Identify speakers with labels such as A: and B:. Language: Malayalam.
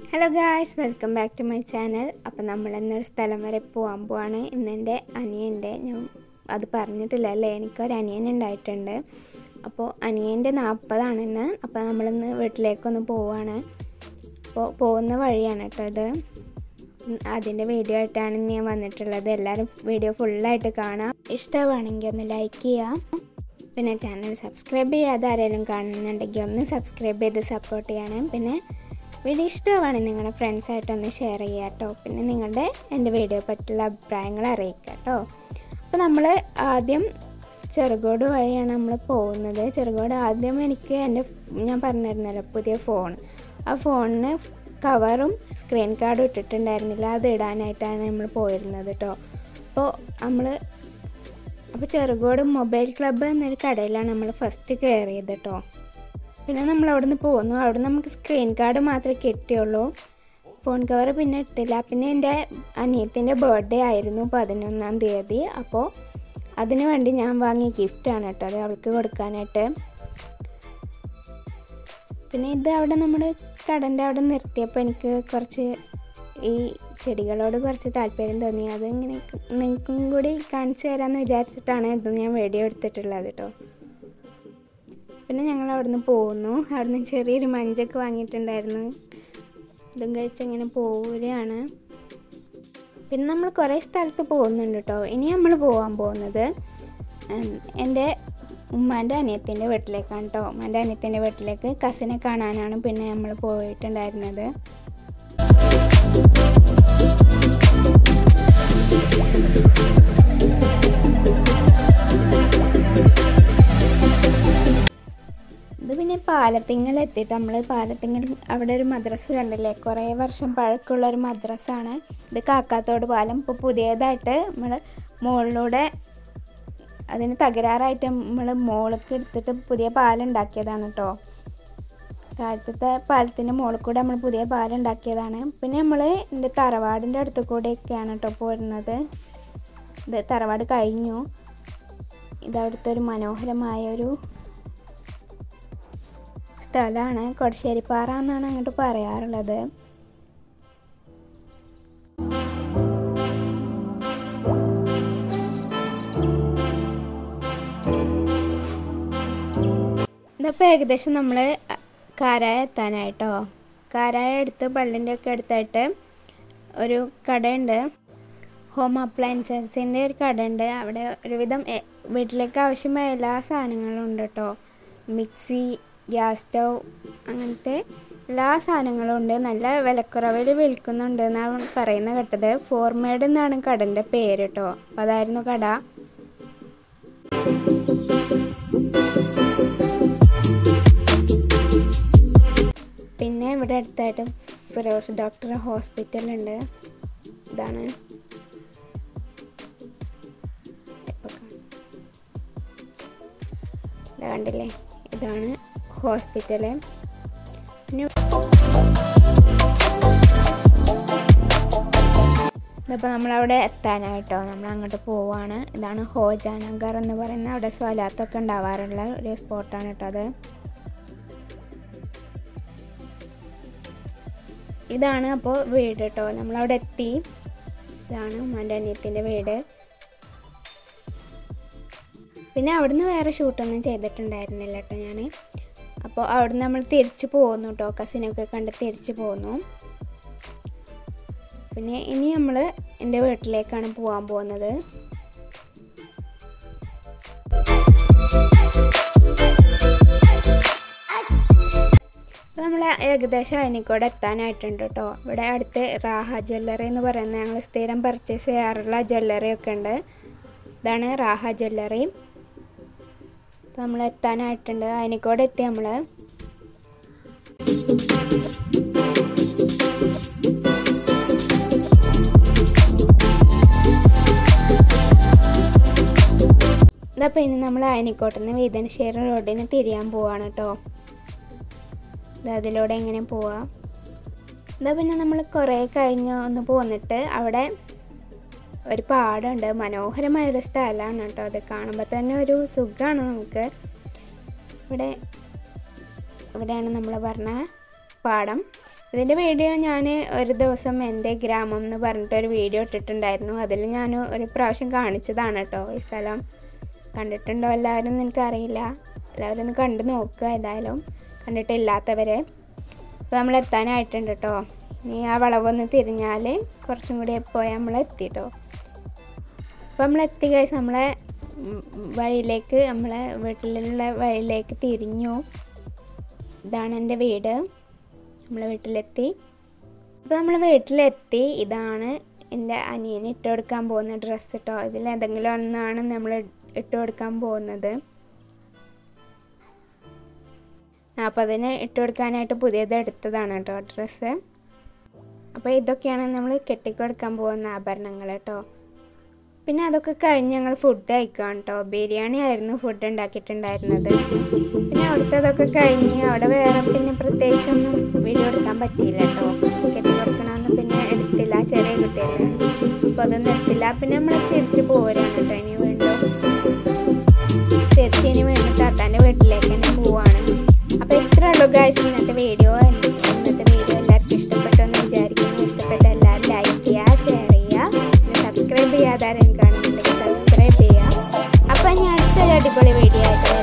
A: Hello guys welcome back to my channel അപ്പോൾ നമ്മൾ ഇന്നൊരു സ്ഥലം വരെ പോകാൻ പോവാണ് ഇന്നെൻ്റെ അനിയൻ്റെ ഞാൻ അത് പറഞ്ഞിട്ടില്ല അല്ലേ എനിക്കൊരു അനിയൻ ഉണ്ടായിട്ടുണ്ട് അപ്പോൾ അനിയൻ്റെ നാൽപ്പതാണ് ഇന്ന് അപ്പോൾ നമ്മളിന്ന് വീട്ടിലേക്കൊന്ന് പോവാണ് അപ്പോൾ പോകുന്ന വഴിയാണ് കേട്ടോ ഇത് ഉം, അതിൻ്റെ വീഡിയോ ആയിട്ടാണ് ഇന്ന് ഞാൻ വന്നിട്ടുള്ളത് എല്ലാവരും വീഡിയോ ഫുള്ളായിട്ട് കാണാം ഇഷ്ടമാണെങ്കിൽ ഒന്ന് ലൈക്ക് ചെയ്യാം പിന്നെ ചാനൽ സബ്സ്ക്രൈബ് ചെയ്യാതെ ആരെങ്കിലും കാണുന്നുണ്ടെങ്കിൽ ഒന്ന് സബ്സ്ക്രൈബ് ചെയ്ത് സപ്പോർട്ട് ചെയ്യണം പിന്നെ വീഡിയോ ഇഷ്ടമാണെങ്കിൽ നിങ്ങളുടെ ഫ്രണ്ട്സായിട്ടൊന്ന് ഷെയർ ചെയ്യുക കേട്ടോ പിന്നെ നിങ്ങളുടെ എൻ്റെ വീഡിയോ പറ്റിയുള്ള അഭിപ്രായങ്ങൾ അറിയിക്കുക കേട്ടോ അപ്പോൾ നമ്മൾ ആദ്യം ചെറുകോട് വഴിയാണ് നമ്മൾ പോകുന്നത് ചെറുകോട് ആദ്യം എനിക്ക് എൻ്റെ ഞാൻ പറഞ്ഞിരുന്നല്ലോ പുതിയ ഫോൺ ആ ഫോണിന് കവറും സ്ക്രീൻ കാർഡും ഇട്ടിട്ടുണ്ടായിരുന്നില്ല അത് ഇടാനായിട്ടാണ് നമ്മൾ പോയിരുന്നത് കേട്ടോ അപ്പോൾ നമ്മൾ അപ്പോൾ ചെറുകോട് മൊബൈൽ ക്ലബ്ബ് എന്നൊരു കടയിലാണ് നമ്മൾ ഫസ്റ്റ് കയറിയത് കേട്ടോ പിന്നെ നമ്മൾ അവിടെ നിന്ന് പോന്നു അവിടെ നമുക്ക് സ്ക്രീൻ കാർഡ് മാത്രമേ കിട്ടിയുള്ളൂ ഫോൺ കവർ പിന്നെ ഇട്ടില്ല പിന്നെ എൻ്റെ അനിയത്തിൻ്റെ ബർത്ത്ഡേ ആയിരുന്നു പതിനൊന്നാം തീയതി അപ്പോൾ അതിനു വേണ്ടി ഞാൻ വാങ്ങിയ ഗിഫ്റ്റാണ് കേട്ടോ അത് അവൾക്ക് കൊടുക്കാനായിട്ട് പിന്നെ ഇത് അവിടെ നമ്മൾ കടൻ്റെ അവിടെ നിർത്തിയപ്പോൾ എനിക്ക് കുറച്ച് ഈ ചെടികളോട് കുറച്ച് താല്പര്യം തോന്നി അത് ഇങ്ങനെ നിങ്ങൾക്കും കൂടി കാണിച്ചു തരാമെന്ന് വിചാരിച്ചിട്ടാണ് ഇത് ഞാൻ വീഡിയോ എടുത്തിട്ടുള്ളത് കേട്ടോ പിന്നെ ഞങ്ങൾ അവിടുന്ന് പോകുന്നു അവിടുന്ന് ചെറിയൊരു മഞ്ചൊക്കെ വാങ്ങിയിട്ടുണ്ടായിരുന്നു ഇതും കഴിച്ച് ഇങ്ങനെ പോവുകയാണ് പിന്നെ നമ്മൾ കുറേ സ്ഥലത്ത് പോകുന്നുണ്ട് കേട്ടോ ഇനി നമ്മൾ പോകാൻ പോകുന്നത് ഉം, എൻ്റെ ഉമ്മാൻ്റെ അനിയത്തിൻ്റെ വീട്ടിലേക്കാണ് കേട്ടോ ഉമ്മാൻ്റെ അനിയത്തിൻ്റെ വീട്ടിലേക്ക് കസിനെ കാണാനാണ് പിന്നെ നമ്മൾ പോയിട്ടുണ്ടായിരുന്നത് ഇത് പിന്നെ പാലത്തിങ്ങൽ എത്തിയിട്ട് നമ്മൾ പാലത്തിങ്ങൽ അവിടെ ഒരു മദ്രസ കണ്ടില്ലേ കുറേ വർഷം പഴക്കമുള്ള ഒരു മദ്രസാണ് ഇത് കാക്കാത്തോട് പാലം ഇപ്പോൾ പുതിയതായിട്ട് നമ്മൾ മുകളിലൂടെ അതിന് തകരാറായിട്ട് നമ്മൾ മുകളിലേക്ക് എടുത്തിട്ട് പുതിയ പാലം ഉണ്ടാക്കിയതാണ് കേട്ടോ താഴത്തെ പാലത്തിൻ്റെ മുകളിൽ കൂടെ നമ്മൾ പുതിയ പാലം ഉണ്ടാക്കിയതാണ് പിന്നെ നമ്മൾ എൻ്റെ തറവാടിൻ്റെ അടുത്ത് കൂടെയൊക്കെയാണ് കേട്ടോ പോരുന്നത് ഇത് തറവാട് കഴിഞ്ഞു ഇതവിടുത്തെ ഒരു മനോഹരമായ ഒരു സ്ഥലമാണ് കൊടശ്ശേരിപ്പാറ എന്നാണ് അങ്ങോട്ട് പറയാറുള്ളത് ഇതിപ്പോൾ ഏകദേശം നമ്മൾ കാരായ എത്താനായിട്ടോ കാരായ അടുത്ത് പള്ളിൻ്റെ ഒക്കെ അടുത്തായിട്ട് ഒരു കടയുണ്ട് ഹോം അപ്ലയൻസസിൻ്റെ ഒരു കടയുണ്ട് അവിടെ ഒരുവിധം എ- വീട്ടിലേക്ക് ആവശ്യമായ എല്ലാ സാധനങ്ങളും ഉണ്ട് കേട്ടോ മിക്സി ഗ്യാസ് സ്റ്റൗ അങ്ങനത്തെ എല്ലാ സാധനങ്ങളും ഉണ്ട് നല്ല വിലക്കുറവിൽ വിൽക്കുന്നുണ്ട് എന്നാണ് പറയുന്നത് കേട്ടത് ഫോർമേഡ് എന്നാണ് കടൻ്റെ പേര് കേട്ടോ അപ്പോൾ അതായിരുന്നു കട പിന്നെ ഇവിടെ അടുത്തായിട്ട് ഫിറോസ് ഡോക്ടർ ഹോസ്പിറ്റലുണ്ട് ഇതാണ് ഇപ്പൊ കാണാം. ദാ കണ്ടില്ലേ ഇതാണ് ഹോസ്പിറ്റല് പിന്നെ ഇതിപ്പോൾ നമ്മളവിടെ എത്താനായിട്ടോ നമ്മൾ അങ്ങോട്ട് പോവാണ് ഇതാണ് ഹോജാനഗർ എന്ന് പറയുന്ന അവിടെ സ്വലാത്തൊക്കെ ഉണ്ടാവാറുള്ള ഒരു സ്പോട്ടാണ് കേട്ടോ അത് ഇതാണ് അപ്പോൾ വീട് കേട്ടോ നമ്മളവിടെ എത്തി ഇതാണ് ഉമ്മാൻ്റെ അനിയത്തിൻ്റെ വീട് പിന്നെ അവിടുന്ന് വേറെ ഷൂട്ടൊന്നും ചെയ്തിട്ടുണ്ടായിരുന്നില്ല കേട്ടോ ഞാൻ അപ്പോൾ അവിടുന്ന് നമ്മൾ തിരിച്ചു പോകുന്നു കേട്ടോ കസിനൊക്കെ കണ്ട് തിരിച്ചു പോകുന്നു പിന്നെ ഇനി നമ്മൾ എൻ്റെ വീട്ടിലേക്കാണ് പോകാൻ പോകുന്നത് അപ്പോൾ നമ്മൾ ഏകദേശം അയനിക്കോട് എത്താനായിട്ടുണ്ട് കേട്ടോ ഇവിടെ അടുത്ത് റാഹ ജ്വല്ലറി എന്ന് പറയുന്ന ഞങ്ങൾ സ്ഥിരം പർച്ചേസ് ചെയ്യാറുള്ള ജ്വല്ലറി ഒക്കെ ഉണ്ട് ഇതാണ് റാഹ ജ്വല്ലറി അപ്പോൾ നമ്മൾ എത്താനായിട്ടുണ്ട് അയനിക്കോട് എത്തി നമ്മൾ ഇതപ്പോൾ ഇനി നമ്മൾ അയനിക്കോട്ടിൽ നിന്ന് വീതനശ്ശേരി റോഡിന് തിരിയാൻ പോവാണ് കേട്ടോ ഇത് അതിലൂടെ എങ്ങനെ പോവാം ഇതാ പിന്നെ നമ്മൾ കുറേ കഴിഞ്ഞ് ഒന്ന് പോന്നിട്ട് അവിടെ ഒരു പാടമുണ്ട് മനോഹരമായൊരു സ്ഥലമാണ് കേട്ടോ അത് കാണുമ്പോൾ തന്നെ ഒരു സുഖമാണ് നമുക്ക് ഇവിടെ ഇവിടെയാണ് നമ്മൾ പറഞ്ഞ പാടം ഇതിൻ്റെ വീഡിയോ ഞാൻ ഒരു ദിവസം എൻ്റെ ഗ്രാമം എന്ന് പറഞ്ഞിട്ട് ഒരു വീഡിയോ ഇട്ടിട്ടുണ്ടായിരുന്നു അതിൽ ഞാൻ ഒരു പ്രാവശ്യം കാണിച്ചതാണ് കേട്ടോ ഈ സ്ഥലം കണ്ടിട്ടുണ്ടോ എല്ലാവരും എന്ന് എനിക്കറിയില്ല എല്ലാവരും ഒന്ന് കണ്ടു നോക്കുക ഏതായാലും കണ്ടിട്ടില്ലാത്തവരെ അപ്പോൾ നമ്മൾ എത്താനായിട്ടുണ്ട് കേട്ടോ ഇനി ആ വളവൊന്ന് തിരിഞ്ഞാൽ കുറച്ചും കൂടി പോയാൽ നമ്മൾ എത്തി കേട്ടോ അപ്പോൾ നമ്മൾ എത്തി കഴിച്ച് നമ്മളെ ഉം, വഴിയിലേക്ക് നമ്മളെ വീട്ടിലുള്ള വഴിയിലേക്ക് തിരിഞ്ഞു ഇതാണ് എൻ്റെ വീട് നമ്മൾ വീട്ടിലെത്തി അപ്പോൾ നമ്മൾ വീട്ടിലെത്തി ഇതാണ് എൻ്റെ അനിയന് ഇട്ട് കൊടുക്കാൻ പോകുന്ന ഡ്രസ്സ് കേട്ടോ ഇതിൽ ഏതെങ്കിലും ഒന്നാണ് നമ്മൾ ഇട്ട് കൊടുക്കാൻ പോകുന്നത് നാൽപ്പതിന് ഇട്ട് കൊടുക്കാനായിട്ട് പുതിയത് എടുത്തതാണ് കേട്ടോ ഡ്രസ്സ് അപ്പോൾ ഇതൊക്കെയാണ് നമ്മൾ കെട്ടിക്കൊടുക്കാൻ പോകുന്ന ആഭരണങ്ങൾ കേട്ടോ പിന്നെ അതൊക്കെ കഴിഞ്ഞ് ഞങ്ങൾ ഫുഡ് കഴിക്കാം കേട്ടോ ബിരിയാണി ആയിരുന്നു ഫുഡ് ഉണ്ടാക്കിയിട്ടുണ്ടായിരുന്നത് പിന്നെ അവിടുത്തെ കഴിഞ്ഞ് അവിടെ വേറെ പിന്നെ പ്രത്യേകിച്ചൊന്നും വീഡിയോ എടുക്കാൻ പറ്റിയില്ല കേട്ടോ കെട്ടി കൊടുക്കണമെന്ന് പിന്നെ എടുത്തില്ല ചെറിയ കുട്ടിയല്ലേ അപ്പോൾ അതൊന്നും എടുത്തില്ല പിന്നെ നമ്മൾ തിരിച്ച് പോരാണ് കേട്ടോ ഇനി വീണ്ടും തിരിച്ച് ഇനി വീണ്ടും താത്താൻ്റെ വീട്ടിലേക്ക് തന്നെ പോവാണ് അപ്പോൾ ഇത്രേ ഉള്ളൂ ഗായ്സ് ഇന്നത്തെ വീഡിയോ ഇന്നത്തെ വീഡിയോ എല്ലാവർക്കും ഇഷ്ടപ്പെട്ടു എന്ന് വിചാരിക്കുന്നു ഇഷ്ടപ്പെട്ട എല്ലാവരും ലൈക്ക് ചെയ്യുക ഷെയർ ചെയ്യുക പിന്നെ സബ്സ്ക്രൈബ് ചെയ്യാതെ ആരെങ്കിലും കാണുന്നുണ്ടെങ്കിൽ സബ്സ്ക്രൈബ് ചെയ്യുക അപ്പോൾ ഇനി അടുത്തൊരു അടിപൊളി വീഡിയോ ആയിട്ട്